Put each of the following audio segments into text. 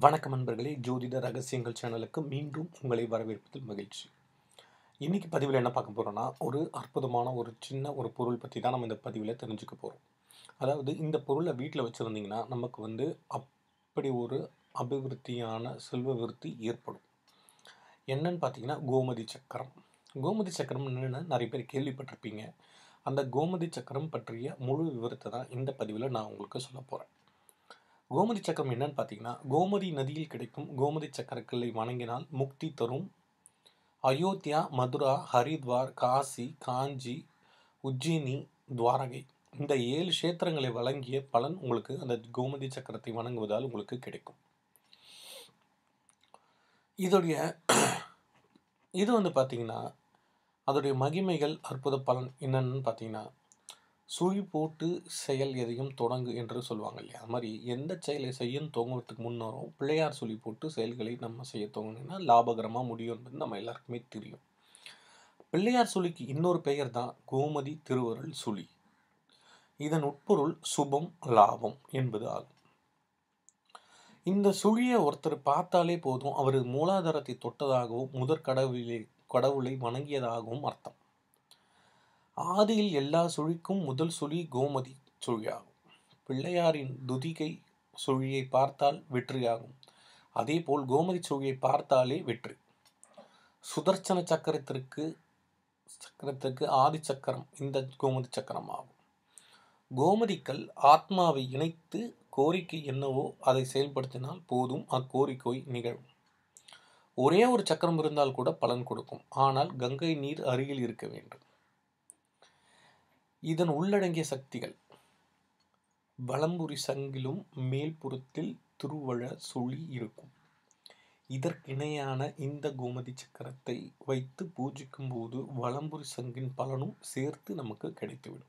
வணக்கம் நண்பர்களே ஜோதிட ரகசியங்கள் சேனலுக்கு மீண்டும் உங்களை வரவேற்பதில் மகிழ்ச்சி இன்னைக்கு பதிவில் என்ன பார்க்க போகிறோன்னா ஒரு அற்புதமான ஒரு சின்ன ஒரு பொருள் பற்றி தான் நம்ம இந்த பதிவில் தெரிஞ்சுக்க போகிறோம் அதாவது இந்த பொருளை வீட்டில் வச்சுருந்தீங்கன்னா நமக்கு வந்து அப்படி ஒரு அபிவிருத்தியான செல்வ விருத்தி ஏற்படும் என்னன்னு பார்த்தீங்கன்னா கோமதி சக்கரம் கோமதி சக்கரம் என்னென்னு நிறைய பேர் கேள்விப்பட்டிருப்பீங்க அந்த கோமதி சக்கரம் பற்றிய முழு விவரத்தை தான் இந்த பதிவில் நான் உங்களுக்கு சொல்ல போகிறேன் கோமதி சக்கரம் என்னன்னு பார்த்தீங்கன்னா கோமதி நதியில் கிடைக்கும் கோமதி சக்கரக்கல்லை வணங்கினால் முக்தி தரும் அயோத்தியா மதுரா ஹரித்வார் காசி காஞ்சி உஜ்ஜினி துவாரகை இந்த ஏழு கஷேத்திரங்களை வழங்கிய பலன் உங்களுக்கு அந்த கோமதி சக்கரத்தை வணங்குவதால் உங்களுக்கு கிடைக்கும் இதோடைய இது வந்து பார்த்தீங்கன்னா அதோடைய மகிமைகள் அற்புத பலன் என்னன்னு பார்த்தீங்கன்னா சுழி போட்டு செயல் எதையும் தொடங்கு என்று சொல்லுவாங்க இல்லையா அது மாதிரி எந்த செயலை செய்ய துவங்குறதுக்கு முன்னரும் பிள்ளையார் சுழி போட்டு செயல்களை நம்ம செய்ய துவங்கினா லாபகரமாக முடியும் என்பது நம்ம எல்லாருக்குமே தெரியும் பிள்ளையார் சுழிக்கு இன்னொரு பெயர் தான் கோமதி திருவருள் சுழி இதன் உட்பொருள் சுபம் லாபம் என்பது ஆகும் இந்த சுழியை ஒருத்தர் பார்த்தாலே போதும் அவர் மூலாதாரத்தை தொட்டதாகவும் முதற் கடவுளை கடவுளை வணங்கியதாகவும் அர்த்தம் ஆதியில் எல்லா சுழிக்கும் முதல் சுழி கோமதி சுழியாகும் பிள்ளையாரின் துதிகை சுழியை பார்த்தால் வெற்றியாகும் அதேபோல் கோமதி சுழியை பார்த்தாலே வெற்றி சுதர்சன சக்கரத்திற்கு சக்கரத்திற்கு ஆதி சக்கரம் இந்த கோமதி சக்கரம் ஆகும் கோமதிக்கல் ஆத்மாவை இணைத்து கோரிக்கை என்னவோ அதை செயல்படுத்தினால் போதும் அக்கோரிக்கை நிகழும் ஒரே ஒரு சக்கரம் இருந்தால் கூட பலன் கொடுக்கும் ஆனால் கங்கை நீர் அருகில் இருக்க வேண்டும் இதன் உள்ளடங்கிய சக்திகள் வலம்புரி சங்கிலும் மேல்புறத்தில் திருவழ சுழி இருக்கும் இதற்கிணையான இந்த கோமதி சக்கரத்தை வைத்து பூஜிக்கும் போது வலம்புரி சங்கின் பலனும் சேர்த்து நமக்கு கிடைத்துவிடும்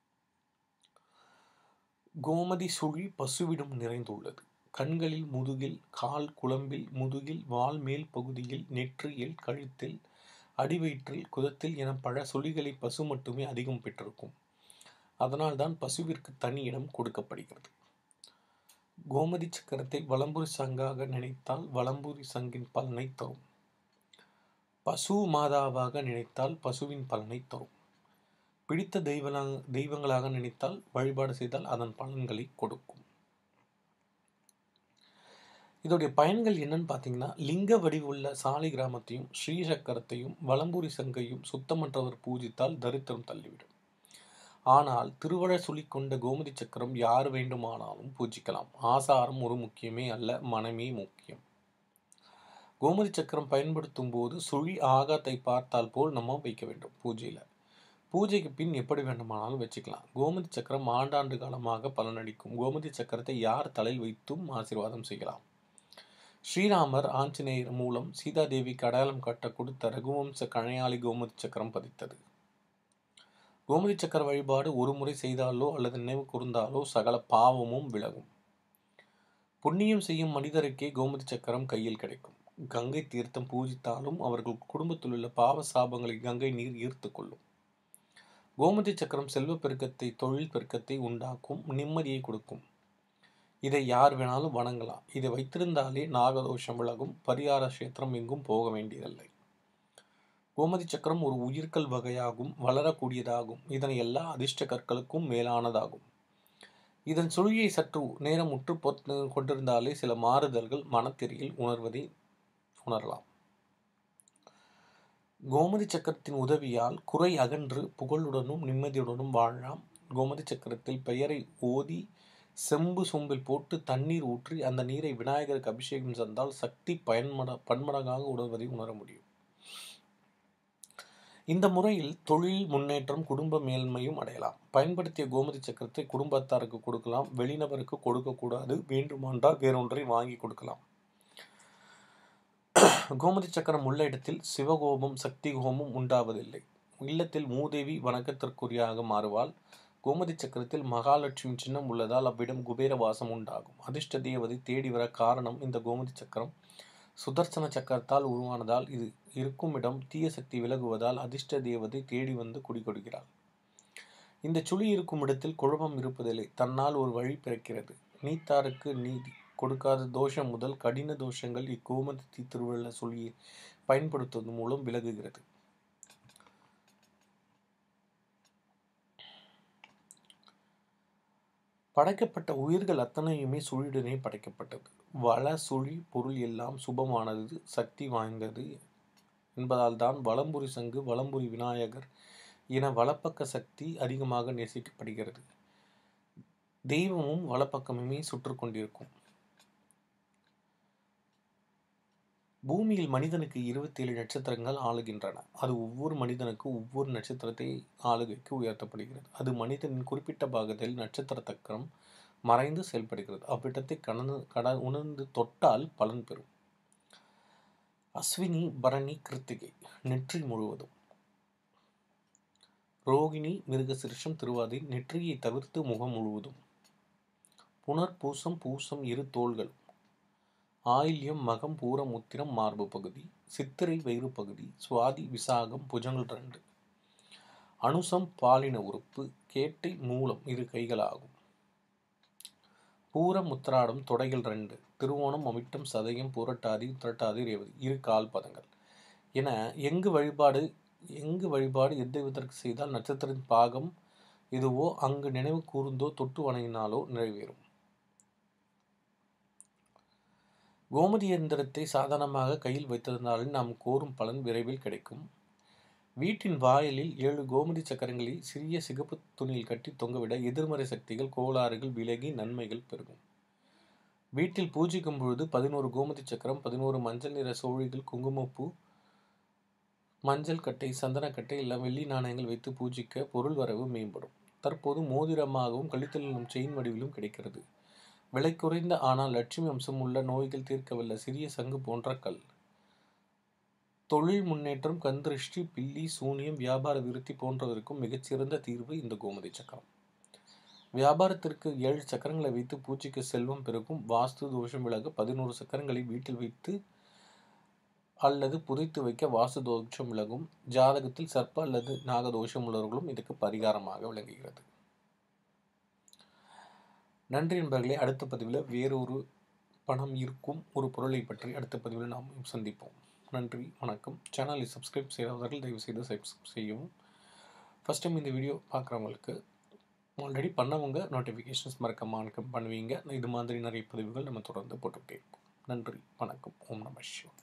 கோமதி சுழி பசுவிடம் நிறைந்துள்ளது கண்களில் முதுகில் கால் குழம்பில் முதுகில் வால் மேல் பகுதியில் நெற்றியில் கழுத்தில் அடிவயிற்றில் குதத்தில் என பல சுழிகளை பசு மட்டுமே அதிகம் பெற்றிருக்கும் அதனால்தான் பசுவிற்கு தனி இடம் கொடுக்கப்படுகிறது கோமதி சக்கரத்தை வலம்புரி சங்காக நினைத்தால் வலம்புரி சங்கின் பலனை தரும் பசு மாதாவாக நினைத்தால் பசுவின் பலனை தரும் பிடித்த தெய்வ தெய்வங்களாக நினைத்தால் வழிபாடு செய்தால் அதன் பலன்களை கொடுக்கும் இதோடைய பயன்கள் என்னன்னு பார்த்தீங்கன்னா லிங்க வடிவுள்ள சாலை கிராமத்தையும் ஸ்ரீசக்கரத்தையும் வலம்புரி சங்கையும் சுத்தமற்றவர் பூஜித்தால் தரித்திரம் தள்ளிவிடும் ஆனால் திருவழ சுழி கொண்ட கோமதி சக்கரம் யார் வேண்டுமானாலும் பூஜிக்கலாம் ஆசாரம் ஒரு முக்கியமே அல்ல மனமே முக்கியம் கோமதி சக்கரம் பயன்படுத்தும் போது சுழி ஆகாத்தை பார்த்தால் போல் நம்ம வைக்க வேண்டும் பூஜையில் பூஜைக்கு பின் எப்படி வேண்டுமானாலும் வச்சுக்கலாம் கோமதி சக்கரம் ஆண்டாண்டு காலமாக பலனளிக்கும் கோமதி சக்கரத்தை யார் தலையில் வைத்தும் ஆசீர்வாதம் செய்யலாம் ஸ்ரீராமர் ஆஞ்சநேயர் மூலம் சீதாதேவிக்கு அடையாளம் காட்ட கொடுத்த ரகுவம்ச கணையாளி கோமதி சக்கரம் பதித்தது கோமதி சக்கர வழிபாடு ஒரு முறை செய்தாலோ அல்லது நினைவு கூர்ந்தாலோ சகல பாவமும் விலகும் புண்ணியம் செய்யும் மனிதருக்கே கோமதி சக்கரம் கையில் கிடைக்கும் கங்கை தீர்த்தம் பூஜித்தாலும் அவர்கள் குடும்பத்தில் உள்ள பாவ சாபங்களை கங்கை நீர் ஈர்த்து கொள்ளும் கோமதி சக்கரம் செல்வ பெருக்கத்தை தொழில் பெருக்கத்தை உண்டாக்கும் நிம்மதியை கொடுக்கும் இதை யார் வேணாலும் வணங்கலாம் இதை வைத்திருந்தாலே நாகதோஷம் விலகும் பரிகார கஷேத்திரம் எங்கும் போக வேண்டியதில்லை கோமதி சக்கரம் ஒரு உயிர்கல் வகையாகும் வளரக்கூடியதாகும் இதனை எல்லா அதிர்ஷ்ட கற்களுக்கும் மேலானதாகும் இதன் சுழியை சற்று நேரம் உற்று பொத்து கொண்டிருந்தாலே சில மாறுதல்கள் மனத்திரையில் உணர்வதை உணரலாம் கோமதி சக்கரத்தின் உதவியால் குறை அகன்று புகழுடனும் நிம்மதியுடனும் வாழலாம் கோமதி சக்கரத்தில் பெயரை ஓதி செம்பு சொம்பில் போட்டு தண்ணீர் ஊற்றி அந்த நீரை விநாயகருக்கு அபிஷேகம் செய்தால் சக்தி பயன்மட பன்மடங்காக உணர்வதை உணர முடியும் இந்த முறையில் தொழில் முன்னேற்றம் குடும்ப மேன்மையும் அடையலாம் பயன்படுத்திய கோமதி சக்கரத்தை குடும்பத்தாருக்கு கொடுக்கலாம் வெளிநபருக்கு கொடுக்கக்கூடாது வேண்டுமானால் வேறொன்றை வாங்கி கொடுக்கலாம் கோமதி சக்கரம் உள்ள இடத்தில் சிவகோபம் சக்தி கோபம் உண்டாவதில்லை இல்லத்தில் மூதேவி வணக்கத்திற்குரியாக மாறுவாள் கோமதி சக்கரத்தில் மகாலட்சுமி சின்னம் உள்ளதால் அவ்விடம் குபேர வாசம் உண்டாகும் அதிர்ஷ்ட தேவதை தேடி வர காரணம் இந்த கோமதி சக்கரம் சுதர்சன சக்கரத்தால் உருவானதால் இது இருக்கும் இடம் தீய சக்தி விலகுவதால் அதிர்ஷ்ட தேவதை தேடி வந்து குடிகொடுக்கிறாள் இந்த சுழி இருக்கும் இடத்தில் குழப்பம் இருப்பதில்லை தன்னால் ஒரு வழி பிறக்கிறது நீத்தாருக்கு நீதி கொடுக்காத தோஷம் முதல் கடின தோஷங்கள் இக்கோமதி திருவள்ள சொல்லியை பயன்படுத்துவதன் மூலம் விலகுகிறது படைக்கப்பட்ட உயிர்கள் அத்தனையுமே சுழியுடனே படைக்கப்பட்டது வள சுழி பொருள் எல்லாம் சுபமானது சக்தி வாய்ந்தது என்பதால் தான் வலம்புரி சங்கு வலம்புரி விநாயகர் என வலப்பக்க சக்தி அதிகமாக நேசிக்கப்படுகிறது தெய்வமும் வலப்பக்கமுமே சுற்று கொண்டிருக்கும் பூமியில் மனிதனுக்கு இருபத்தி ஏழு நட்சத்திரங்கள் ஆளுகின்றன அது ஒவ்வொரு மனிதனுக்கு ஒவ்வொரு நட்சத்திரத்தை ஆளுகைக்கு உயர்த்தப்படுகிறது அது மனிதனின் குறிப்பிட்ட பாகத்தில் நட்சத்திர தக்கரம் மறைந்து செயல்படுகிறது அவ்விடத்தை கடந்து கட உணர்ந்து தொட்டால் பலன் பெறும் அஸ்வினி பரணி கிருத்திகை நெற்றி முழுவதும் ரோகிணி மிருகசிருஷம் திருவாதி நெற்றியை தவிர்த்து முகம் முழுவதும் புனர் பூசம் பூசம் இரு தோள்கள் ஆயில்யம் மகம் பூரம் உத்திரம் மார்பு பகுதி சித்திரை வயிறு பகுதி சுவாதி விசாகம் புஜங்கள் ரெண்டு அனுசம் பாலின உறுப்பு கேட்டை மூலம் இரு கைகளாகும் பூரம் உத்திராடம் தொடைகள் ரெண்டு திருவோணம் அமிட்டம் சதயம் புரட்டாதி திரட்டாதி ரேவதி இரு கால் பதங்கள் என எங்கு வழிபாடு எங்கு வழிபாடு எந்தவிதற்கு செய்தால் நட்சத்திரத்தின் பாகம் இதுவோ அங்கு நினைவு கூர்ந்தோ தொட்டு வணங்கினாலோ நிறைவேறும் கோமதி எந்திரத்தை சாதாரணமாக கையில் வைத்திருந்தாலும் நாம் கோரும் பலன் விரைவில் கிடைக்கும் வீட்டின் வாயிலில் ஏழு கோமதி சக்கரங்களை சிறிய சிகப்பு துணியில் கட்டி தொங்கவிட எதிர்மறை சக்திகள் கோளாறுகள் விலகி நன்மைகள் பெருகும் வீட்டில் பூஜிக்கும் பொழுது பதினோரு கோமதி சக்கரம் பதினோரு மஞ்சள் நிற சோழிகள் குங்குமப்பூ மஞ்சள் கட்டை சந்தனக்கட்டை எல்லாம் வெள்ளி நாணயங்கள் வைத்து பூஜிக்க பொருள் வரவு மேம்படும் தற்போது மோதிரமாகவும் கழித்தலும் செயின் வடிவிலும் கிடைக்கிறது விலை குறைந்த ஆனால் லட்சுமி அம்சம் உள்ள நோய்கள் தீர்க்கவல்ல சிறிய சங்கு போன்ற கல் தொழில் முன்னேற்றம் கந்திருஷ்டி பில்லி சூனியம் வியாபார விருத்தி போன்றதற்கும் மிகச்சிறந்த தீர்வு இந்த கோமதி சக்கரம் வியாபாரத்திற்கு ஏழு சக்கரங்களை வைத்து பூச்சிக்கு செல்வம் பெருகும் வாஸ்து தோஷம் விலக பதினோரு சக்கரங்களை வீட்டில் வைத்து அல்லது புதைத்து வைக்க வாஸ்து தோஷம் விலகும் ஜாதகத்தில் சர்ப்ப அல்லது நாகதோஷம் உள்ளவர்களும் இதுக்கு பரிகாரமாக விளங்குகிறது நன்றி நண்பர்களே அடுத்த பதிவில் வேறொரு பணம் இருக்கும் ஒரு பொருளை பற்றி அடுத்த பதிவில் நாம் சந்திப்போம் நன்றி வணக்கம் சேனலை சப்ஸ்கிரைப் செய்யாதவர்கள் தயவுசெய்து சப்ஸ்கிரைப் செய்யவும் ஃபஸ்ட் டைம் இந்த வீடியோ பார்க்குறவங்களுக்கு ஆல்ரெடி பண்ணவங்க நோட்டிஃபிகேஷன்ஸ் மறக்காம பண்ணுவீங்க இது மாதிரி நிறைய பதிவுகள் நம்ம தொடர்ந்து போட்டுக்கிட்டே இருப்போம் நன்றி வணக்கம் ஓம் நம சிவம்